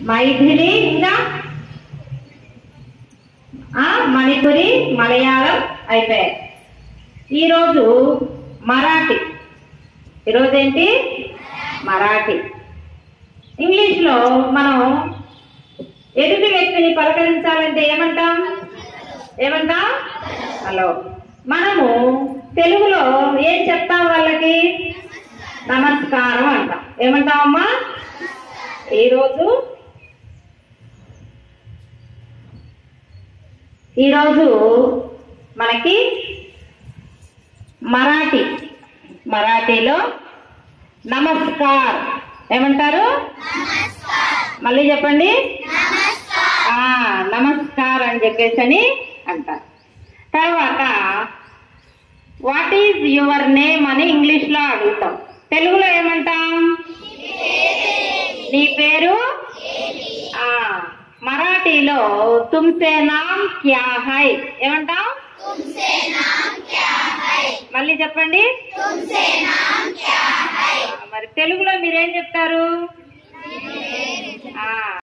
మైథిలి ఇంకా ఆ, మణిపురి మలయాళం అయిపోయాయి ఈరోజు మరాఠీ ఈరోజు ఏంటి మరాఠీ ఇంగ్లీష్లో మనం ఎదుటి వ్యక్తిని పలకరించాలంటే ఏమంటాం ఏమంటాం హలో మనము తెలుగులో ఏం చెప్తాం వాళ్ళకి నమస్కారం అంటాం ఏమంటామమ్మా ఈరోజు ఈరోజు మనకి మరాఠీ మరాఠీలో నమస్కార్ ఏమంటారు మళ్ళీ చెప్పండి ఆ నమస్కార్ అని చెప్పేసి అని అంటారు తర్వాత వాట్ ఈజ్ యువర్ నేమ్ అని ఇంగ్లీష్ లో అడుగుతాం తెలుగులో ఏమంటాం నీ పేరు ఆ మరాఠీలో తుమ్సే నామ్ క్యా హై ఏమంటాం మళ్ళీ చెప్పండి మరి తెలుగులో మీరేం చెప్తారు ఆ